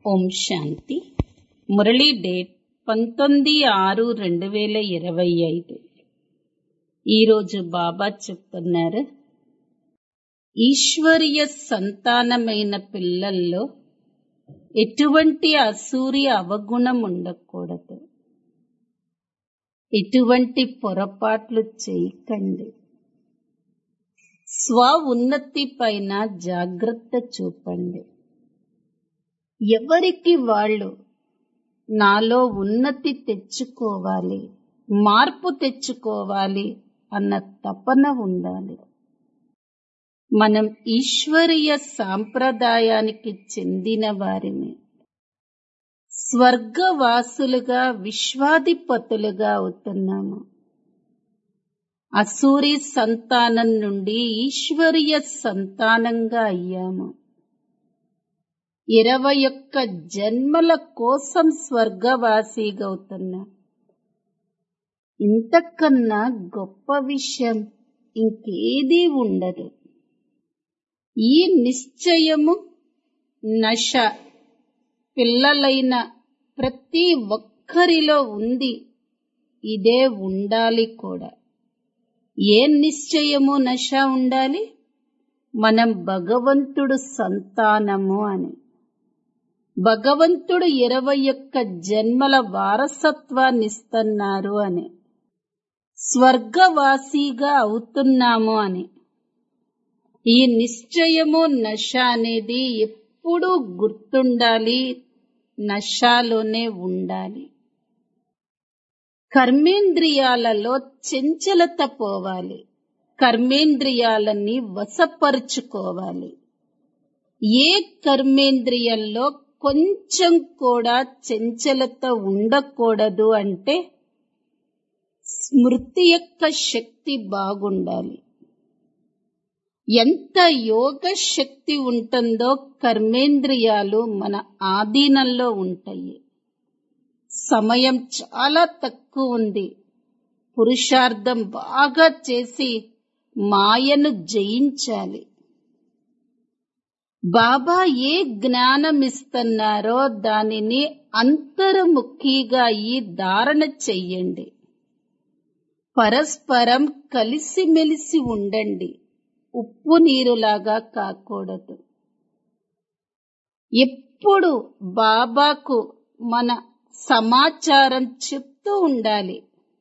ఓం శాంతి Murali date పంతొమ్మిది ఆరు రెండు వేల ఇరవై ఐదు ఈరోజు బాబా చెప్తున్నారు ఈశ్వరీయ సంతానమైన పిల్లల్లో ఎటువంటి అసూరి అవగుణం ఉండకూడదు ఎటువంటి పొరపాట్లు చేయకండి స్వ ఉన్నతి పైన జాగ్రత్త చూపండి ఎవరికి వాళ్ళు నాలో ఉన్నతి తెచ్చుకోవాలి మార్పు తెచ్చుకోవాలి అన్న తపన ఉండాలి మనం ఈశ్వరీయ సాంప్రదాయానికి చెందిన వారిని స్వర్గవాసులుగా విశ్వాధిపతులుగా అవుతున్నాము అసూరి సంతానం నుండి ఈశ్వరీయ సంతానంగా అయ్యాము ఇరవై ఒక్క జన్మల కోసం స్వర్గవాసిగా అవుతున్నా ఇంతకన్నా గొప్ప విషయం ఇంకేదీ ఉండదు ఈ నిశ్చయము నశ పిల్లలైన ప్రతి ఒక్కరిలో ఉంది ఇదే ఉండాలి కూడా ఏ నిశ్చయము నశ ఉండాలి మనం భగవంతుడు సంతానము అని భగవంతుడు ఇరవై ఒక్క జన్మల వారసత్వాన్ని ఇస్తున్నారు అని స్వర్గవాసిగా అవుతున్నాము అని ఈ నిశ్చయము నశ అనేది ఎప్పుడూ గుర్తుండాలి నశాలోనే ఉండాలి కర్మేంద్రియాలలో చెంచలత పోవాలి కర్మేంద్రియాలని వశపరుచుకోవాలి ఏ కర్మేంద్రియంలో కొంచెం కూడా చంచలత ఉండకూడదు అంటే స్మృతి యొక్క శక్తి బాగుండాలి ఎంత యోగ శక్తి ఉంటుందో కర్మేంద్రియాలు మన ఆధీనంలో ఉంటాయి సమయం చాలా తక్కువ ఉంది పురుషార్థం బాగా చేసి మాయను జయించాలి బాబా ఏ జ్ఞానం ఇస్తున్నారో దానిని అంతర్ముఖిగా ఈ ధారణ చెయ్యండి పరస్పరం కలిసిమెలిసి ఉండండి ఉప్పు నీరులాగా కాకూడదు ఎప్పుడు బాబాకు మన సమాచారం చెప్తూ ఉండాలి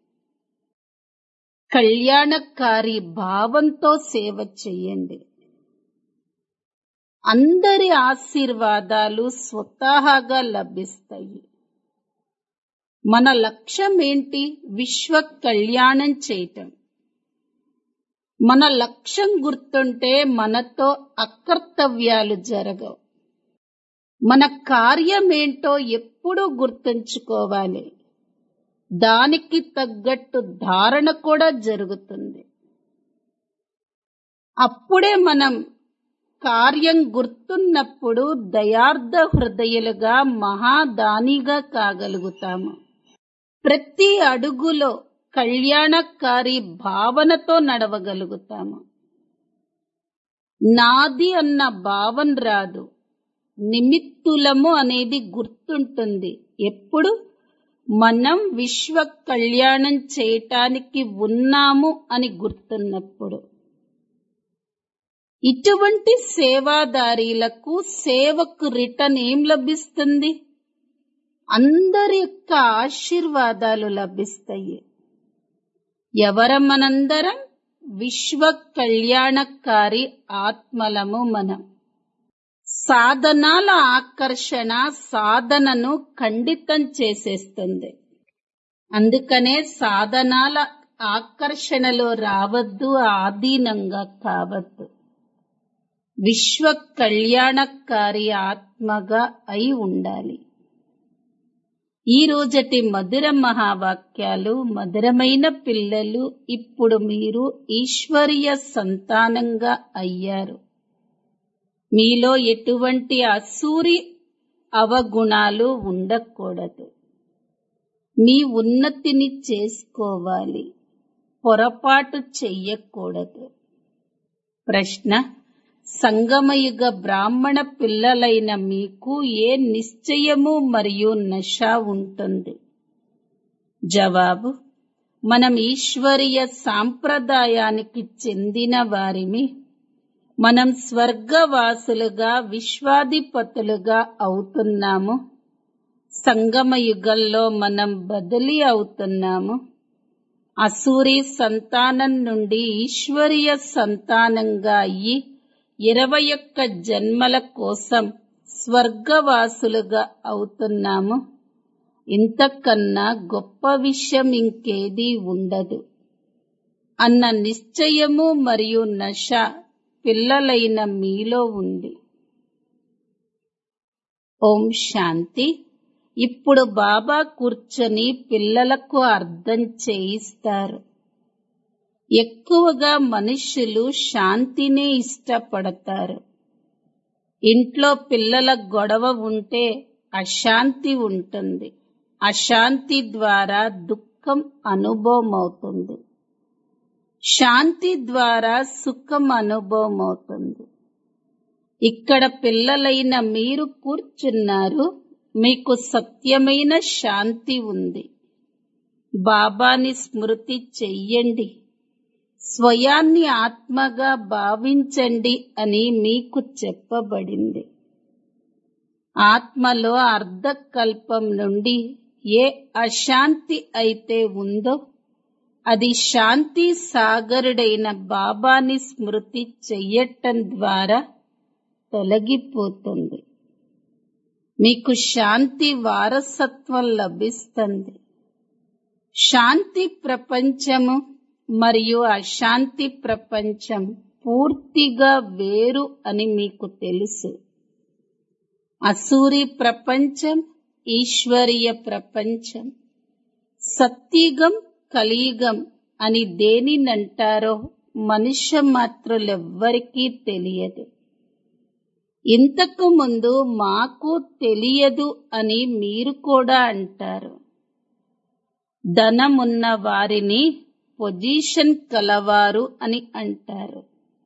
కళ్యాణకారి భావంతో సేవ చెయ్యండి అందరి ఆశీర్వాదాలు స్వతహాగా లభిస్తాయి మన లక్ష్యం ఏంటి విశ్వ కళ్యాణం చేయటం మన లక్ష్యం గుర్తుంటే మనతో అకర్తవ్యాలు జరగవు మన కార్యమేంటో ఎప్పుడూ గుర్తుంచుకోవాలి దానికి తగ్గట్టు ధారణ కూడా జరుగుతుంది అప్పుడే మనం కార్యం గుర్తున్నప్పుడు దయార్థ హృదయులుగా మహాదానిగా కాగలుగుతాము ప్రతి అడుగులో కళ్యాణకారి భావనతో నడవగలుగుతాము నాది అన్న భావన రాదు నిమిత్తులము అనేది గుర్తుంటుంది ఎప్పుడు మనం విశ్వ కళ్యాణం చేయటానికి ఉన్నాము అని గుర్తున్నప్పుడు ఇటువంటి సేవాదారీలకు సేవకు రిటర్న్ ఏం లభిస్తుంది అందరి యొక్క ఆశీర్వాదాలు లభిస్తాయి ఎవరం మనందరం విశ్వ కళ్యాణకారి ఆత్మలము మనం సాధనాల ఆకర్షణ సాధనను ఖండితం చేసేస్తుంది అందుకనే సాధనాల ఆకర్షణలో రావద్దు ఆధీనంగా కావద్దు విశ్వ కళ్యాణకారి ఆత్మగా అయి ఉండాలి ఈ రోజటి మధుర మహావాక్యాలు మధురమైన పిల్లలు ఇప్పుడు మీరు ఈశ్వరీయ సంతానంగా అయ్యారు మీలో ఎటువంటి అసూరి అవగుణాలు ఉండకూడదు మీ ఉన్నతిని చేసుకోవాలి పొరపాటు చెయ్యకూడదు ప్రశ్న సంగమయుగ బ్రాహ్మణ పిల్లలైన మీకు ఏ నిశ్చయము మరియు నశ ఉంటుంది జవాబు మనం ఈశ్వరీయ సాంప్రదాయానికి చెందిన వారిమి మనం స్వర్గవాసులుగా విశ్వాధిపతులుగా అవుతున్నాము సంగమ యుగంలో మనం బదిలీ అవుతున్నాము అసూరి సంతానం నుండి ఈశ్వరీయ సంతానంగా అయ్యి ఇరవై ఒక్క జన్మల కోసం స్వర్గవాసులుగా అవుతున్నాము ఇంతకన్నా గొప్ప విషయం ఇంకేదీ ఉండదు అన్న నిశ్చయము మరియు నశ పిల్లలైన మీలో ఉంది ఓం శాంతి ఇప్పుడు బాబా కూర్చొని పిల్లలకు అర్థం చేయిస్తారు ఎక్కువగా మనుషులు శాంతినే ఇష్టపడతారు ఇంట్లో పిల్లల గొడవ ఉంటే అశాంతి ఉంటుంది అశాంతి ద్వారా దుఃఖం అనుభవం అవుతుంది శాంతి ద్వారా సుఖం అనుభవం అవుతుంది ఇక్కడ పిల్లలైన మీరు కూర్చున్నారు మీకు సత్యమైన శాంతి ఉంది బాబాని స్మృతి చెయ్యండి స్వయాన్ని ఆత్మగా భావించండి అని మీకు చెప్పబడింది ఆత్మలో అర్ధకల్పం నుండి ఏ అశాంతి అయితే ఉందో అది శాంతి సాగరుడైన బాబాని స్మృతి చెయ్యటం ద్వారా తొలగిపోతుంది మీకు శాంతి వారసత్వం లభిస్తుంది శాంతి ప్రపంచము మరియు అశాంతి ప్రపంచం పూర్తిగా వేరు అని మీకు తెలుసు అసూరి ప్రపంచం ఈశ్వరీయ ప్రపంచం సత్యుగం కలియుగం అని దేనినంటారో మనుష్య మాత్రులెవ్వరికీ తెలియదు ఇంతకు ముందు మాకు తెలియదు అని మీరు కూడా అంటారు ధనమున్న వారిని పొజిషన్ కలవారు అని అంటారు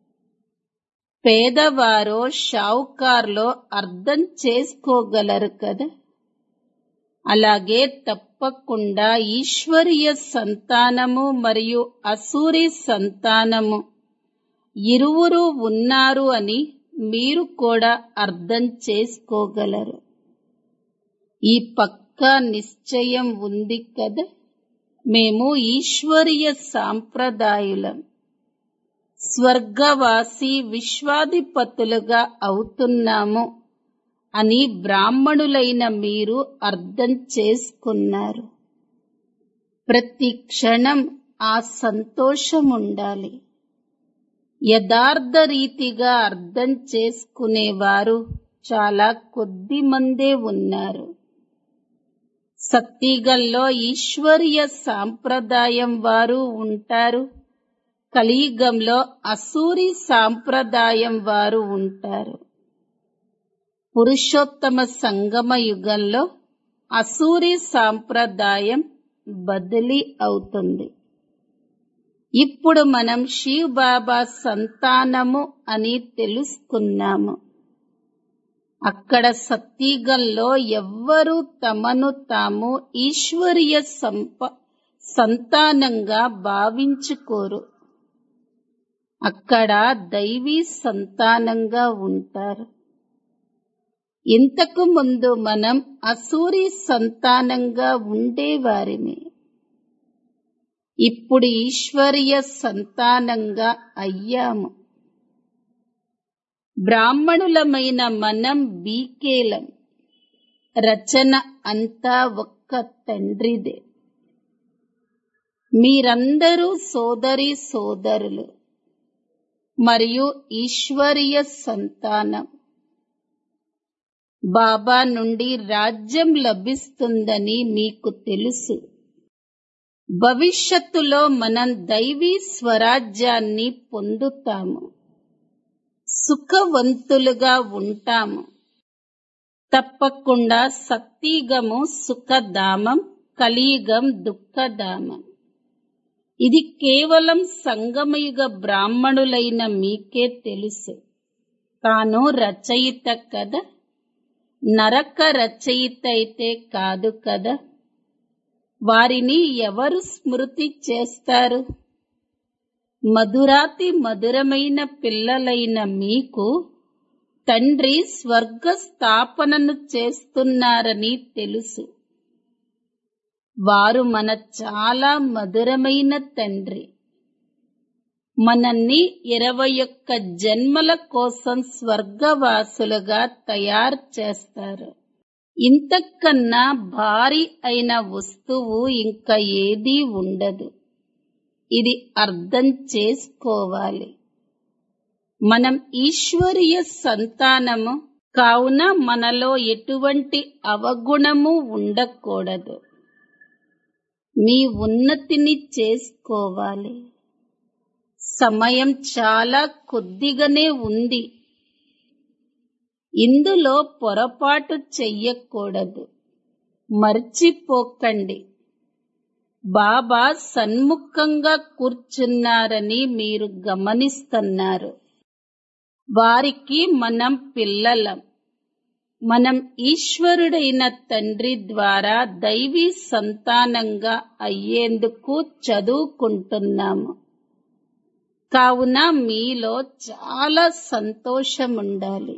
పేదవారో షావుకార్లో అర్థం చేసుకోగలరు కదా అలాగే తప్పకుండా ఈశ్వరీయ సంతానము మరియు అసూరి సంతానము ఇరువురు ఉన్నారు అని మీరు కూడా అర్థం చేసుకోగలరు ఈ పక్కా నిశ్చయం ఉంది కదా మేము ఈశ్వరీయ సాంప్రదాయులం స్వర్గవాసి విశ్వాధిపతులుగా అవుతున్నాము అని బ్రాహ్మణులైన మీరు అర్థం చేసుకున్నారు ప్రతి క్షణం ఆ సంతోషం ఉండాలి యథార్థ రీతిగా అర్థం చేసుకునేవారు చాలా కొద్ది మందే ఉన్నారు సత్తిగల్లో ఈశ్వరీయ సాంప్రదాయం వారు ఉంటారు కలియుగంలో అసూరి సాంప్రదాయం వారు ఉంటారు పురుషోత్తమ సంగమ యుగంలో అసూరి సాంప్రదాయం బదిలీ అవుతుంది ఇప్పుడు మనం శివ్ బాబా సంతానము అని తెలుసుకున్నాము అక్కడ సత్యగంలో ఎవ్వరూ తమను తాము ఈశ్వరీయ సంప సంతానంగా భావించుకోరు అక్కడ దైవీ సంతానంగా ఉంటారు ఇంతకు ముందు మనం అసూరి సంతానంగా ఉండేవారిని ఇప్పుడు ఈశ్వరీయ సంతానంగా అయ్యాము బ్రాహ్మణులమైన మనం బీకేలం రచన అంతా ఒక్క తండ్రిదే మీరందరూ సోదరి సోదరులు మరియు ఈశ్వరీయ సంతానం బాబా నుండి రాజ్యం లభిస్తుందని మీకు తెలుసు భవిష్యత్తులో మనం దైవీ స్వరాజ్యాన్ని పొందుతాము సుఖవంతులుగా ఉంటాము తప్పకుండా సత్యగము సుఖధామం కలియుగం దుఃఖధామం ఇది కేవలం సంగమయుగ బ్రాహ్మణులైన మీకే తెలుసు తాను రచయిత కదా నరక రచయిత అయితే కాదు కదా వారిని ఎవరు స్మృతి చేస్తారు మధురాతి మధురమైన పిల్లలైన మీకు తండ్రి స్వర్గ స్థాపనను చేస్తున్నారని తెలుసు వారు మన చాలా మధురమైన తండ్రి మనల్ని ఇరవై ఒక్క జన్మల కోసం స్వర్గవాసులుగా తయారు చేస్తారు ఇంతకన్నా భారీ అయిన వస్తువు ఇంకా ఏదీ ఉండదు ఇది అర్థం చేసుకోవాలి మనం ఈశ్వరీయ సంతానము కావున మనలో ఎటువంటి అవగుణము ఉండకూడదు మీ ఉన్నతిని చేసుకోవాలి సమయం చాలా కొద్దిగానే ఉంది ఇందులో పొరపాటు చెయ్యకూడదు మర్చిపోకండి బాబా సన్ముఖంగా కూర్చున్నారని మీరు గమనిస్తున్నారు వారికి మనం పిల్లలం మనం ఈశ్వరుడైన తండ్రి ద్వారా దైవీ సంతానంగా అయ్యేందుకు చదువుకుంటున్నాము కావున మీలో చాలా సంతోషం ఉండాలి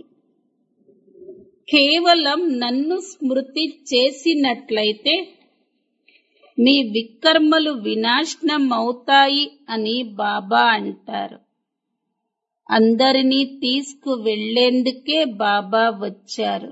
కేవలం నన్ను స్మృతి చేసినట్లయితే మీ వికర్మలు వినాశనం అవుతాయి అని బాబా అంటారు అందరినీ తీసుకు వెళ్లేందుకే బాబా వచ్చారు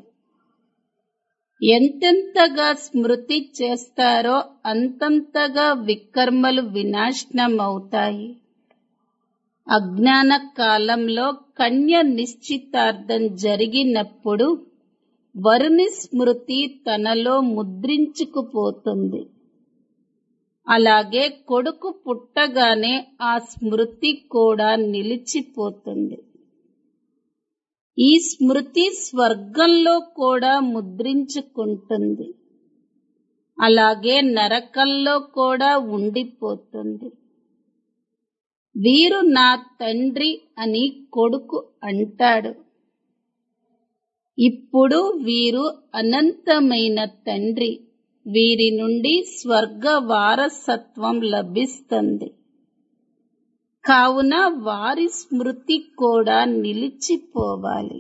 ఎంతెంతగా స్మృతి చేస్తారో అంతంతగా వికర్మలు వినాశనం అవుతాయి అజ్ఞాన కాలంలో కన్య నిశ్చితార్థం జరిగినప్పుడు వరుని స్మృతి తనలో ముద్రించుకుపోతుంది అలాగే కొడుకు పుట్టగానే ఆ స్మృతి కూడా నిలిచిపోతుంది ఈ స్మృతి స్వర్గంలో కూడా ముద్రించుకుంటుంది అలాగే నరకంలో కూడా ఉండిపోతుంది వీరు నా తండ్రి అని కొడుకు అంటాడు ఇప్పుడు వీరు అనంతమైన తండ్రి వీరి నుండి స్వర్గ వారసత్వం లభిస్తుంది కావున వారి స్మృతి కూడా నిలిచిపోవాలి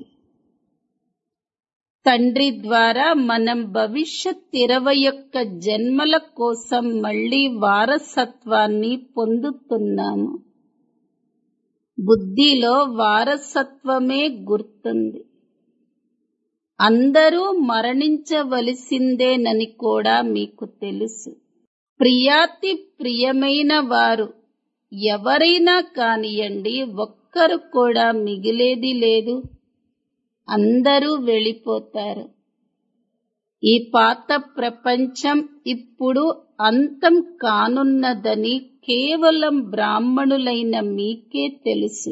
తండ్రి ద్వారా మనం భవిష్యత్ ఇరవై ఒక్క జన్మల కోసం మళ్ళీ వారసత్వాన్ని పొందుతున్నాము బుద్ధిలో వారసత్వమే గుర్తుంది అందరూ మరణించవలసిందేనని కూడా మీకు తెలుసు ప్రియాతి ప్రియమైన వారు ఎవరైనా కానియండి ఒక్కరు కూడా మిగిలేది లేదు అందరూ వెళ్ళిపోతారు ఈ పాత ప్రపంచం ఇప్పుడు అంతం కానున్నదని కేవలం బ్రాహ్మణులైన మీకే తెలుసు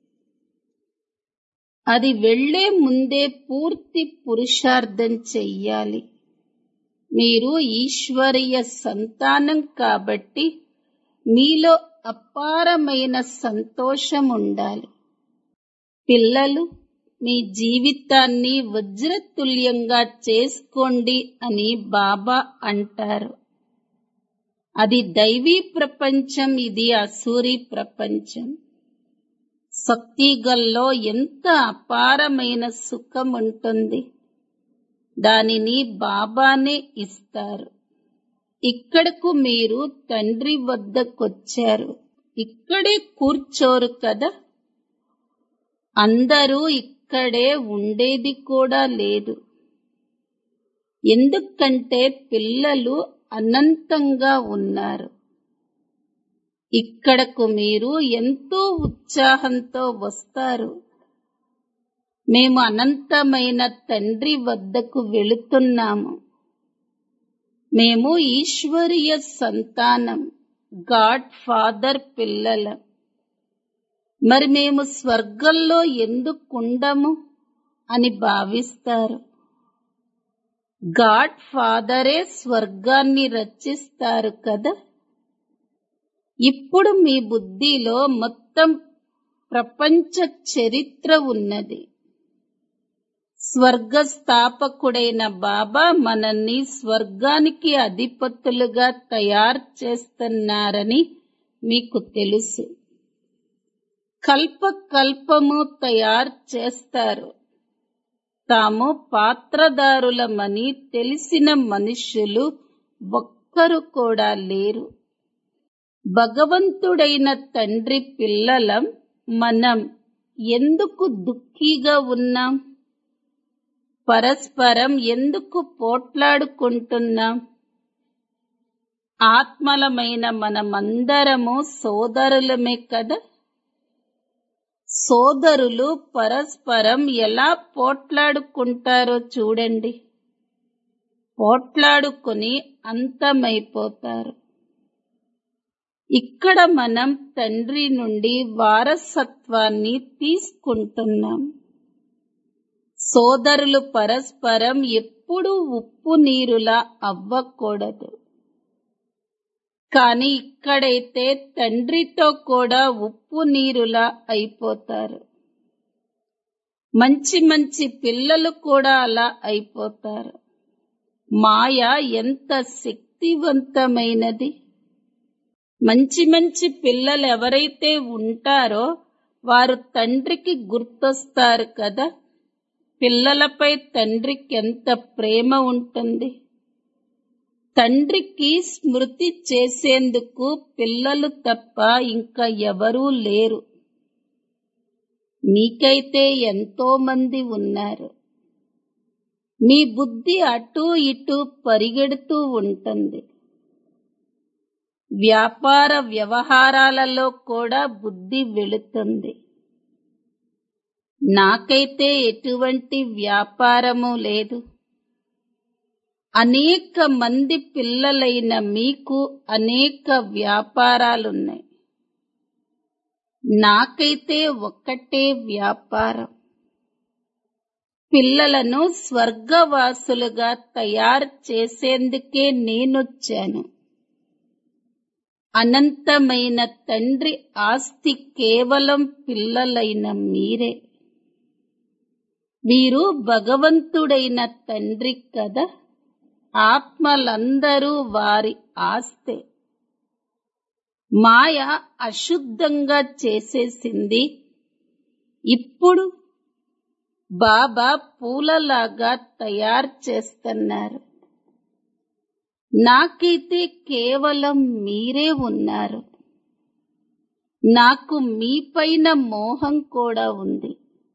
అది వెళ్లే ముందే పూర్తి పురుషార్థం చెయ్యాలి మీరు ఈశ్వరీయ సంతానం కాబట్టి మీలో అపారమైన సంతోషం ఉండాలి పిల్లలు మీ జీవితాన్ని వజ్రతుల్యంగా చేసుకోండి అని బాబా అంటారు అది దైవీ ప్రపంచం ఇది అసూరి ప్రపంచం శక్తిగల్లో ఎంత అపారమైన సుఖం ఉంటుంది దానిని బాబానే ఇస్తారు ఇక్కడకు మీరు తండ్రి వద్దకొచ్చారు ఇక్కడే కూర్చోరు కదా అందరూ ఇక్కడే ఉండేది కూడా లేదు ఎందుకంటే పిల్లలు అనంతంగా ఉన్నారు ఇక్కడకు మీరు ఎంతో ఉత్సాహంతో వస్తారు మేము అనంతమైన తండ్రి వద్దకు వెళుతున్నాము మేము ఈశ్వరీయ సంతానం గాడ్ ఫాదర్ పిల్లలం మరి మేము స్వర్గంలో ఎందుకుండము అని భావిస్తారు గాడ్ ఫాదరే స్వర్గాన్ని రచిస్తారు కదా ఇప్పుడు మీ బుద్ధిలో మొత్తం ప్రపంచ చరిత్ర ఉన్నది స్వర్గ స్థాపకుడైన బాబా మనల్ని స్వర్గానికి అధిపతులుగా తయారు చేస్తున్నారని మీకు తెలుసు కల్ప కల్పము తయారు చేస్తారు తాము పాత్రదారులమని తెలిసిన మనుష్యులు ఒక్కరు కూడా లేరు భగవంతుడైన తండ్రి పిల్లలం మనం ఎందుకు దుఃఖీగా ఉన్నాం పరస్పరం ఎందుకు పోట్లాడుకుంటున్నాం ఆత్మలమైన మనమందరము సోదరులమే కదా సోదరులు పరస్పరం ఎలా పోట్లాడుకుంటారో చూడండి పోట్లాడుకుని అంతమైపోతారు ఇక్కడ మనం తండ్రి నుండి వారసత్వాన్ని తీసుకుంటున్నాం సోదరులు పరస్పరం ఎప్పుడూ ఉప్పు నీరులా అవ్వకూడదు కాని ఇక్కడైతే తండ్రితో కూడా ఉప్పు నీరులా అయిపోతారు మంచి మంచి పిల్లలు కూడా అలా అయిపోతారు మాయ ఎంత శక్తివంతమైనది మంచి మంచి పిల్లలు ఎవరైతే ఉంటారో వారు తండ్రికి గుర్తొస్తారు కదా పిల్లలపై తండ్రికి ఎంత ప్రేమ ఉంటుంది తండ్రికి స్మృతి చేసేందుకు పిల్లలు తప్ప ఇంకా ఎవరూ లేరు మీకైతే ఎంతో మంది ఉన్నారు మీ బుద్ధి అటూ ఇటూ పరిగెడుతూ ఉంటుంది వ్యాపార వ్యవహారాలలో కూడా బుద్ధి వెళుతుంది నాకైతే ఎటువంటి వ్యాపారము లేదు అనేక మంది పిల్లలైన మీకు అనేక వ్యాపారాలున్నాయి నాకైతే ఒక్కటే వ్యాపారం పిల్లలను స్వర్గవాసులుగా తయారు చేసేందుకే నేనొచ్చాను అనంతమైన తండ్రి ఆస్తి కేవలం పిల్లలైన మీరే వీరు భగవంతుడైన తండ్రి కదా ఆత్మలందరూ వారి ఆస్తే మాయ అశుద్ధంగా చేసేసింది ఇప్పుడు బాబా పూలలాగా తయారు చేస్తున్నారు నాకైతే కేవలం మీరే ఉన్నారు నాకు మీపైన మోహం కూడా ఉంది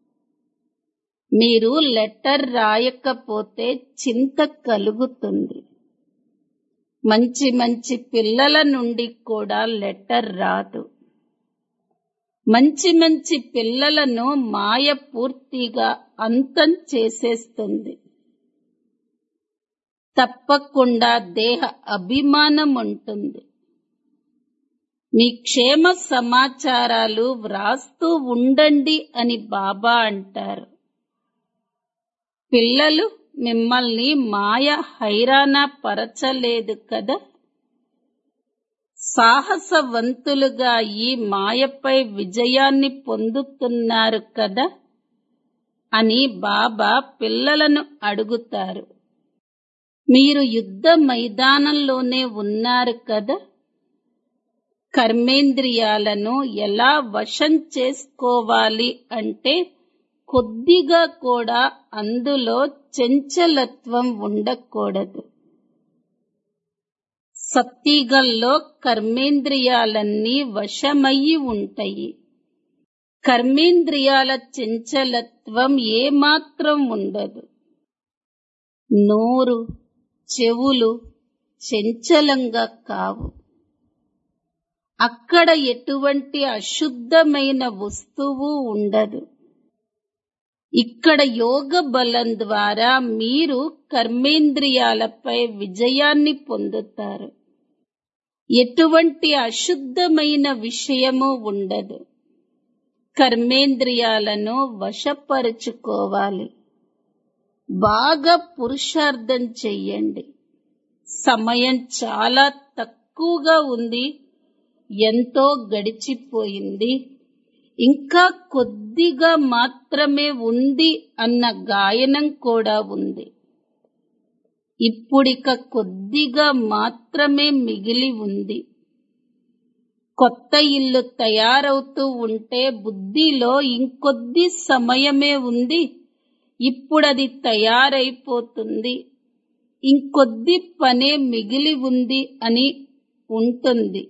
మీరు లెటర్ రాయకపోతే చింత కలుగుతుంది మంచి మంచి పిల్లల నుండి కూడా లెటర్ రాదు మంచి మంచి పిల్లలను మాయ పూర్తిగా అంతం చేసేస్తుంది తప్పకుండా దేహ అభిమానం ఉంటుంది మీ క్షేమ సమాచారాలు వ్రాస్తూ ఉండండి అని బాబా అంటారు పిల్లలు మిమ్మల్ని మాయ హైరానా పరచలేదు కదా సాహసవంతులుగా ఈ మాయపై విజయాన్ని పొందుతున్నారు కదా అని బాబా పిల్లలను అడుగుతారు మీరు యుద్ధ మైదానంలోనే ఉన్నారు కదా కర్మేంద్రియాలను ఎలా వశం చేసుకోవాలి అంటే కొద్దిగా కూడా అందులో చంచలత్వం ఉండకూడదు సత్తిగల్లో కర్మేంద్రియాలన్నీ వశమయ్యి ఉంటాయి కర్మేంద్రియాల చంచలత్వం ఏమాత్రం ఉండదు నోరు చెవులు చంచలంగా కావు అక్కడ ఎటువంటి అశుద్ధమైన వస్తువు ఉండదు ఇక్కడ యోగ బలం ద్వారా మీరు కర్మేంద్రియాలపై విజయాన్ని పొందుతారు ఎటువంటి అశుద్ధమైన విషయము ఉండదు కర్మేంద్రియాలను వశపరుచుకోవాలి బాగా పురుషార్థం చెయ్యండి సమయం చాలా తక్కువగా ఉంది ఎంతో గడిచిపోయింది ఇంకా కొద్దిగా మాత్రమే ఉంది అన్న గాయనం కూడా ఉంది ఇప్పుడిక కొద్దిగా మాత్రమే మిగిలి ఉంది కొత్త ఇల్లు తయారవుతూ ఉంటే బుద్ధిలో ఇంకొద్ది సమయమే ఉంది ఇప్పుడది తయారైపోతుంది ఇంకొద్ది పనే మిగిలి ఉంది అని ఉంటుంది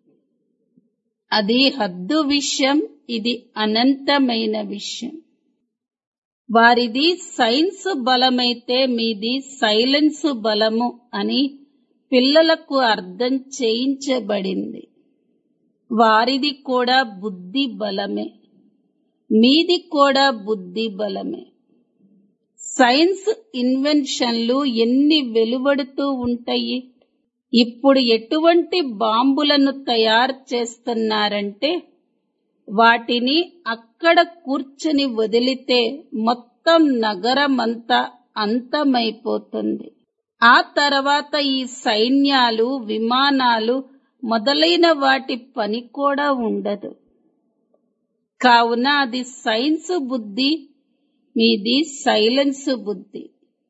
అది హద్దు విషయం ఇది అనంతమైన విషయం వారిది సైన్స్ బలమైతే మీది సైలెన్స్ బలము అని పిల్లలకు అర్థం చేయించబడింది వారిది కూడా బుద్ధి బలమే మీది కూడా బుద్ధి బలమే సైన్స్ ఇన్వెన్షన్లు ఎన్ని వెలువడుతూ ఉంటాయి ఇప్పుడు ఎటువంటి బాంబులను తయారు చేస్తున్నారంటే వాటిని అక్కడ కూర్చుని వదిలితే మొత్తం నగరమంతా అంతమైపోతుంది ఆ తర్వాత ఈ సైన్యాలు విమానాలు మొదలైన వాటి పని కూడా ఉండదు కావున అది సైన్స్ బుద్ధి మీది సైలెన్స్ బుద్ధి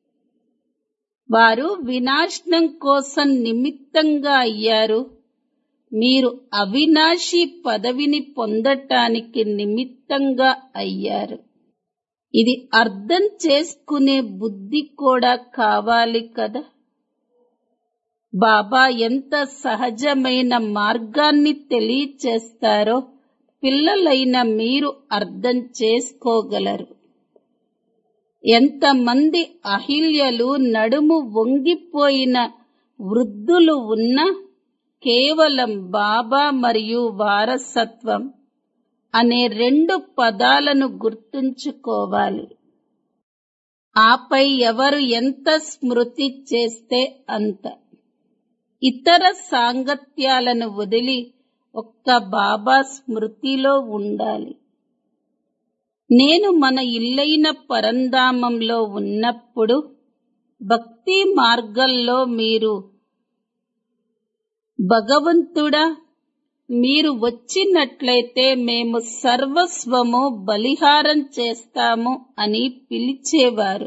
వారు వినాశనం కోసం నిమిత్తంగా అయ్యారు మీరు అవినాశి పదవిని పొందటానికి నిమిత్తంగా అయ్యారు ఇది అర్థం చేసుకునే బుద్ధి కూడా కావాలి కదా బాబా ఎంత సహజమైన మార్గాన్ని తెలియచేస్తారో పిల్లలైన మీరు అర్థం చేసుకోగలరు ఎంతమంది అహిల్యలు నడుము వంగిపోయిన వృద్ధులు ఉన్నా కేవలం బాబా మరియు వారసత్వం అనే రెండు పదాలను గుర్తుంచుకోవాలి ఆపై ఎవరు ఎంత స్మృతి చేస్తే అంత ఇతర సాంగత్యాలను వదిలి ఒక్క బాబా స్మృతిలో ఉండాలి నేను మన ఇల్లైన పరంధామంలో ఉన్నప్పుడు భక్తి మార్గంలో మీరు భగవంతుడా మీరు వచ్చినట్లయితే మేము సర్వస్వము బలిహారం చేస్తాము అని పిలిచేవారు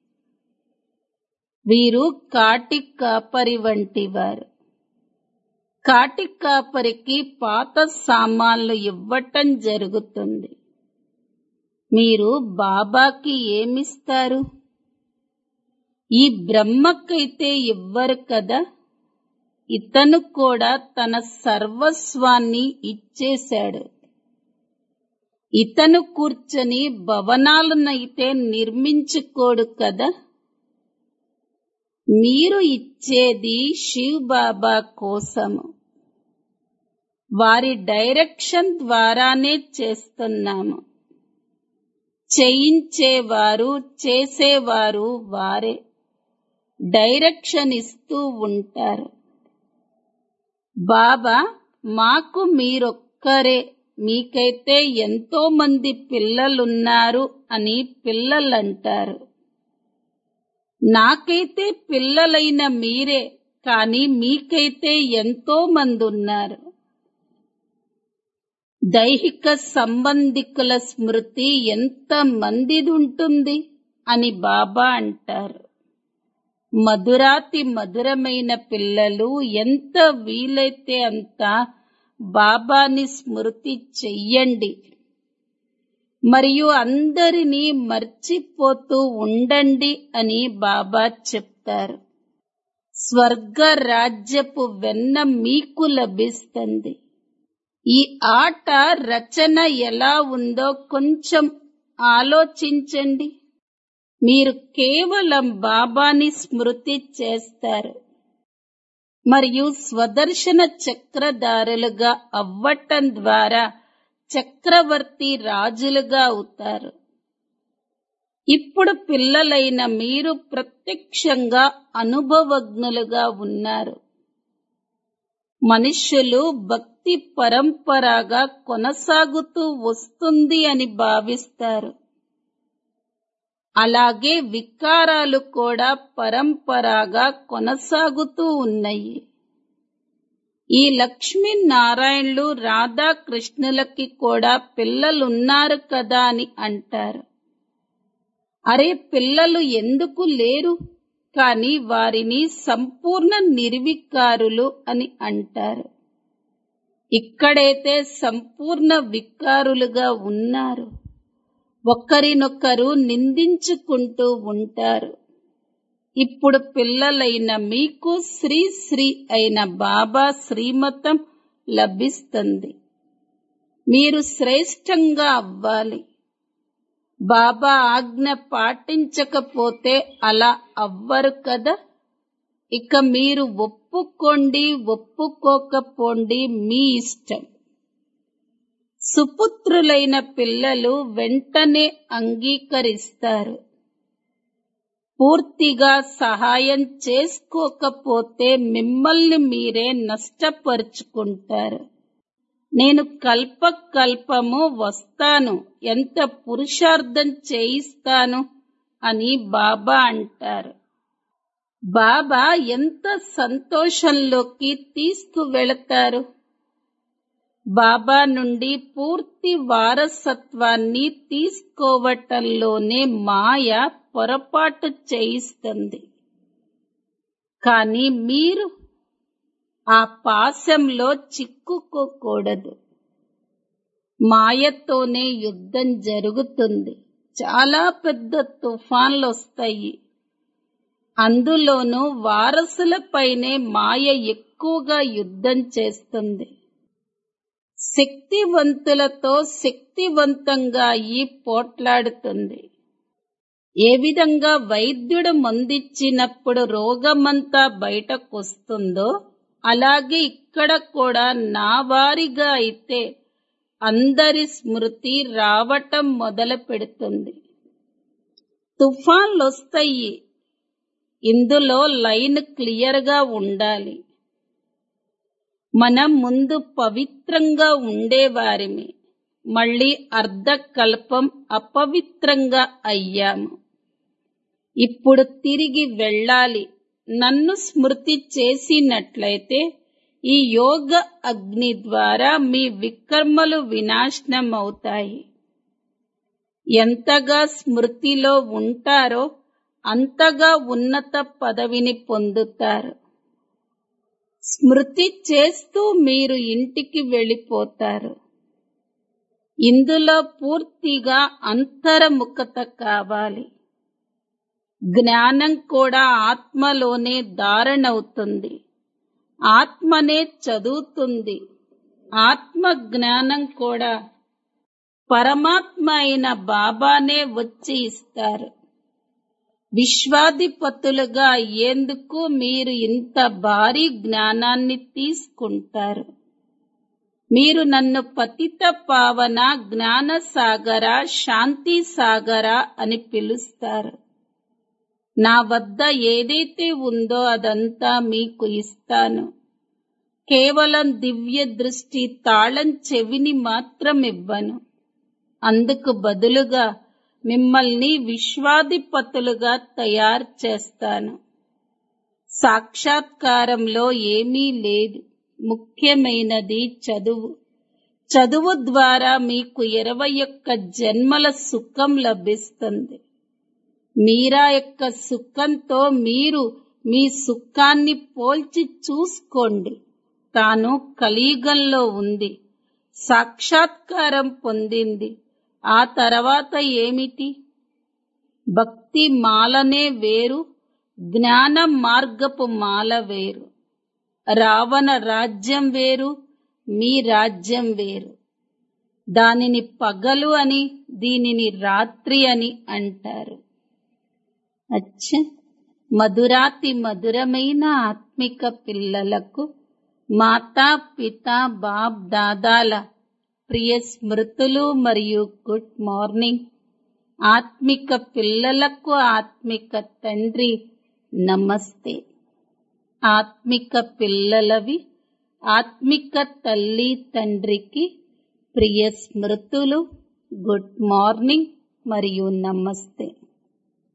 వీరు కాటి కాపరి వంటి వారు కాటి కాపరికి పాత సామాన్లు ఇవ్వటం జరుగుతుంది మీరు బాబాకి ఏమిస్తారు ఈ బ్రహ్మకైతే ఇవ్వరు కదా ఇతను కూడా తన సర్వస్వాన్ని ఇచ్చేశాడు ఇతను కూర్చొని భవనాలనైతే నిర్మించుకోడు కదా మీరు ఇచ్చేది శివ్ బాబా కోసము వారి డైరెక్షన్ ద్వారానే చేస్తున్నాము చేయించేవారు చేసేవారు వారే డైరెక్షన్ ఇస్తూ ఉంటారు బాబా మాకు మీరొక్కరే మీకైతే ఎంతో మంది పిల్లలున్నారు అని పిల్లలంటారు నాకైతే పిల్లలైన మీరే కానీ మీకైతే ఎంతో మంది ఉన్నారు దైహిక సంబంధికుల స్మృతి ఎంత మందిది ఉంటుంది అని బాబా అంటారు మధురాతి మధురమైన పిల్లలు ఎంత వీలైతే అంత బాబాని స్మృతి చెయ్యండి మరియు అందరినీ మర్చిపోతూ ఉండండి అని బాబా చెప్తారు స్వర్గ రాజ్యపు వెన్న మీకు లభిస్తుంది ఈ ఆట రచన ఎలా ఉందో కొంచెం ఆలోచించండి మీరు కేవలం బాబాని స్మృతి చేస్తారు మరియు స్వదర్శన చక్రధారులుగా అవ్వటం ద్వారా చక్రవర్తి రాజులుగా అవుతారు ఇప్పుడు పిల్లలైన మీరు ప్రత్యక్షంగా అనుభవజ్ఞులుగా ఉన్నారు మనుష్యులు భక్తి పరంపరగా కొనసాగుతూ వస్తుంది అని భావిస్తారు అలాగే వికారాలు కూడా పరంపరగా కొనసాగుతూ ఉన్నాయి ఈ లక్ష్మీనారాయణులు రాధాకృష్ణులకి కూడా పిల్లలున్నారు కదా అని అంటారు అరే పిల్లలు ఎందుకు లేరు కాని వారిని సంపూర్ణ నిర్వికారులు అని అంటారు ఇక్కడైతే సంపూర్ణ వికారులుగా ఉన్నారు ఒకరినొకరు నిందించుకుంటూ ఉంటారు ఇప్పుడు పిల్లలైన మీకు శ్రీ శ్రీ అయిన బాబా శ్రీమతం లభిస్తుంది మీరు శ్రేష్టంగా అవ్వాలి బాబా ఆజ్ఞ పాటించకపోతే అలా అవ్వరు కదా ఇక మీరు ఒప్పుకోండి ఒప్పుకోకపోండి మీ ఇష్టం సుపుత్రులైన పిల్లలు వెంటనే అంగీకరిస్తారు పూర్తిగా సహాయం చేసుకోకపోతే మిమ్మల్ని మీరే నష్టపరుచుకుంటారు నేను కల్ప కల్పము వస్తాను ఎంత పురుషార్థం చేయిస్తాను అని బాబా అంటారు బాబా ఎంత సంతోషంలోకి తీసుకువెళతారు బాబా నుండి పూర్తి వారసత్వాన్ని తీసుకోవటంలోనే మాయ పొరపాటు చేయిస్తుంది కానీ మీరు ఆ పాశంలో చిక్కుకోకూడదు మాయతోనే యుద్ధం జరుగుతుంది చాలా పెద్ద తుఫాన్లు వస్తాయి అందులోనూ వారసులపైనే మాయ ఎక్కువగా యుద్ధం చేస్తుంది శక్తివంతులతో శక్తివంతంగా ఈ పోట్లాడుతుంది ఏ విధంగా వైద్యుడు మందిచ్చినప్పుడు రోగమంతా బయటకొస్తుందో అలాగే ఇక్కడ కూడా నా వారిగా అయితే అందరి స్మృతి రావటం మొదలు పెడుతుంది తుఫాన్లు వస్తాయి ఇందులో లైన్ క్లియర్ గా ఉండాలి మనం ముందు పవిత్రంగా ఉండేవారిమి మళ్ళీ అర్ధకల్పం అపవిత్రంగా అయ్యాము ఇప్పుడు తిరిగి వెళ్ళాలి నన్ను స్మృతి చేసినట్లయితే ఈ యోగ అగ్ని ద్వారా మీ వికర్మలు వినాశనం అవుతాయి ఎంతగా స్మృతిలో ఉంటారో అంతగా ఉన్నత పదవిని పొందుతారు స్మృతి చేస్తూ మీరు ఇంటికి వెళ్ళిపోతారు ఇందులో పూర్తిగా అంతర్ముఖత కావాలి జ్ఞానం కూడా ఆత్మలోనే ధారణవుతుంది ఆత్మనే చదువుతుంది ఆత్మ జ్ఞానం కూడా పరమాత్మ అయిన బాబానే వచ్చి ఇస్తారు విశ్వాధిపతులుగా అయ్యేందుకు మీరు ఇంత భారీ జ్ఞానాన్ని తీసుకుంటారు మీరు నన్ను పతిత పావన జ్ఞాన సాగర శాంతి సాగర అని పిలుస్తారు నా వద్ద ఏదైతే ఉందో అదంతా మీకు ఇస్తాను కేవలం దివ్య దృష్టి తాళం చెవిని మాత్రం ఇవ్వను అందుకు బదులుగా మిమ్మల్ని విశ్వాధిపతులుగా తయారు చేస్తాను సాక్షాత్కారంలో ఏమీ లేదు ముఖ్యమైనది చదువు చదువు ద్వారా మీకు ఇరవై ఒక్క జన్మల సుఖం లభిస్తుంది మీరా యొక్క సుఖంతో మీరు మీ సుఖాన్ని పోల్చి చూసుకోండి తాను కలియుగంలో ఉంది సాక్షాత్కారం పొందింది ఆ తర్వాత ఏమిటి భక్తి మాలనే వేరు జ్ఞాన మార్గపు మాల వేరు రావణ రాజ్యం వేరు మీ రాజ్యం వేరు దానిని పగలు అని దీనిని రాత్రి అని అంటారు అచ్చ మధురాతి మధురమైన ఆత్మిక పిల్లలకు మాతా పిత బాప్ దాదాల ప్రియ స్మృతులు మరియు గుడ్ మార్నింగ్ ఆత్మిక పిల్లలకు ఆత్మిక తండ్రి నమస్తే ఆత్మిక పిల్లలవి ఆత్మిక తల్లి తండ్రికి ప్రియ స్మృతులు గుడ్ మార్నింగ్ మరియు నమస్తే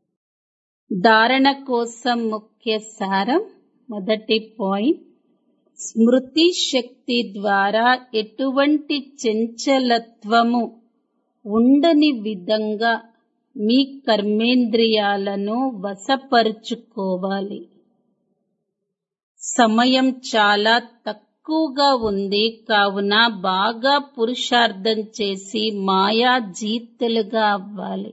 ధారణ కోసం ముఖ్య సారం మొదటి పాయింట్ స్మృతి శక్తి ద్వారా ఎటువంటి చంచలత్వము ఉండని విధంగా మీ కర్మేంద్రియాలను వశపరుచుకోవాలి సమయం చాలా తక్కువగా ఉంది కావున బాగా పురుషార్థం చేసి మాయా జీతులుగా అవ్వాలి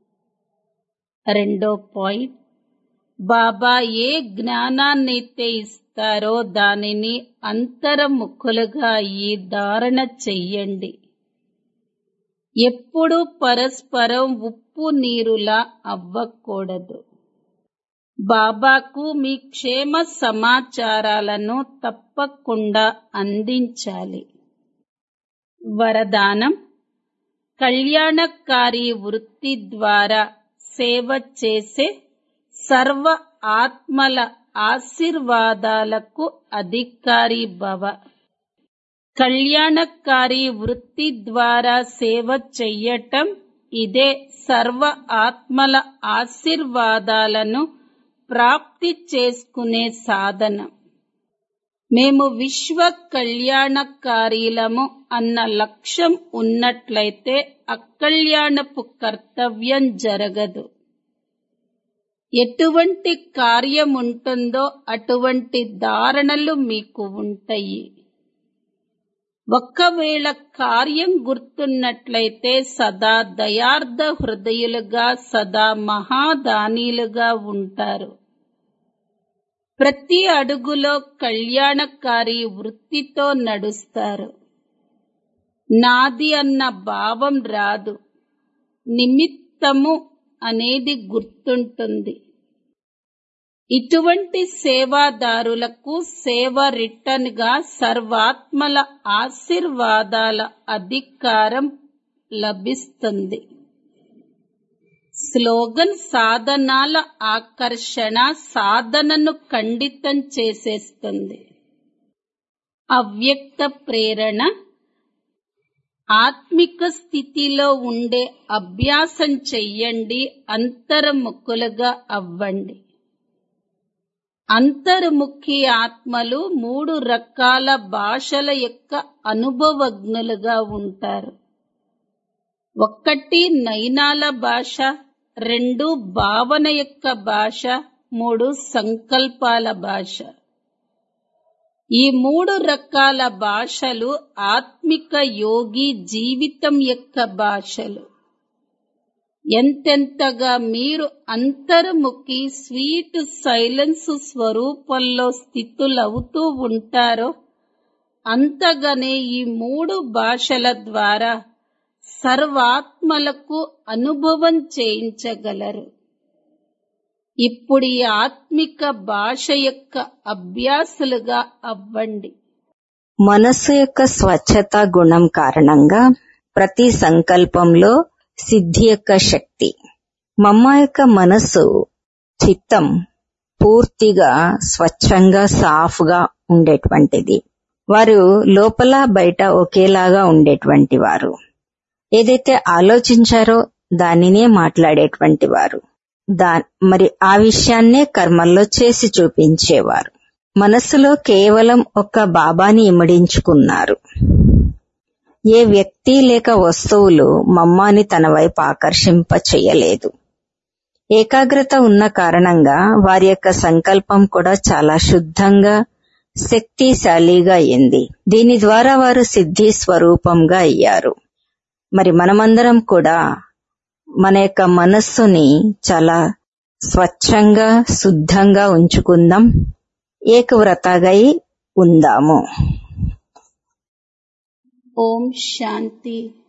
రెండో పాయింట్ బాబా ఏ జ్ఞానాన్నైతే ఇస్తారో దానిని అంతర్ముఖులుగా ఈ ధారణ చెయ్యండి ఎప్పుడూ పరస్పరం ఉప్పు నీరులా అవ్వకూడదు బాబాకు మీ క్షేమ సమాచారాలను తప్పకుండా అందించాలి వరదానం కళ్యాణకారి వృత్తి ద్వారా సేవ చేసే సర్వ ఆత్మల ఆశీర్వాదాలకు అధికారి భవ కళ్యాణకారి వృత్తి ద్వారా సేవ చెయ్యటం ఇదే సర్వ ఆత్మల ఆశీర్వాదాలను ప్రాప్తి చేసుకునే సాధనం మేము విశ్వ కళ్యాణకారీలము అన్న లక్ష్యం ఉన్నట్లయితే అకళ్యాణపు కర్తవ్యం జరగదు ఎటువంటి కార్యం ఉంటుందో అటువంటి ధారణలు మీకు ఉంటాయి ఒక్కవేళ కార్యం గుర్తున్నట్లయితే సదా దయార్థ హృదయులుగా సదా మహాదానీలుగా ఉంటారు ప్రతి అడుగులో కళ్యాణకారి వృత్తితో నడుస్తారు నాది అన్న భావం రాదు నిమిత్తము అనేది గుర్తుంటుంది ఇటువంటి సేవాదారులకు సేవ రిటర్న్ గా సర్వాత్మల ఆశీర్వాదాల అధికారం లభిస్తుంది స్లోగన్ సాధనాల ఆకర్షణ సాధనను ఖండితం చేసేస్తుంది అవ్యక్త ప్రేరణ ఆత్మిక స్థితిలో ఉండే అభ్యాసం చెయ్యండి అంతర్ముఖులుగా అవ్వండి అంతర్ముఖి ఆత్మలు మూడు రకాల భాషల యొక్క అనుభవజ్ఞులుగా ఉంటారు ఒక్కటి నయనాల భాష రెండు భావన యొక్క భాష మూడు సంకల్పాల భాష ఈ మూడు రకాల భాషలు ఆత్మిక యోగి జీవితం యొక్క భాషలు ఎంతెంతగా మీరు అంతర్ముఖి స్వీట్ సైలెన్స్ స్వరూపంలో స్థితులవుతూ ఉంటారో అంతగానే ఈ మూడు భాషల ద్వారా సర్వాత్మలకు అనుభవం చేయించగలరు ఇప్పుడు ఈ ఆత్మిక భాష యొక్క అభ్యాసులుగా అవ్వండి మనస్సు యొక్క స్వచ్ఛత గుణం కారణంగా ప్రతి సంకల్పంలో సిద్ధి యొక్క శక్తి మమ్మ యొక్క మనస్సు చిత్తం పూర్తిగా స్వచ్ఛంగా సాఫ్గా ఉండేటువంటిది వారు లోపల బయట ఒకేలాగా ఉండేటువంటి వారు ఏదైతే ఆలోచించారో దానినే మాట్లాడేటువంటి వారు దా మరి ఆ విషయాన్నే కర్మల్లో చేసి చూపించేవారు మనస్సులో కేవలం ఒక్క బాబాని ఇమడించుకున్నారు ఏ వ్యక్తి లేక వస్తువులు మమ్మాని తన వైపు ఆకర్షింప చెయ్యలేదు ఏకాగ్రత ఉన్న కారణంగా వారి యొక్క సంకల్పం కూడా చాలా శుద్ధంగా శక్తిశాలిగా అయింది దీని ద్వారా వారు సిద్ధి స్వరూపంగా అయ్యారు మరి మనమందరం కూడా మన యొక్క మనస్సుని చాలా స్వచ్ఛంగా శుద్ధంగా ఉంచుకుందాం ఏకవ్రతగై ఉందాము ఓం శాంతి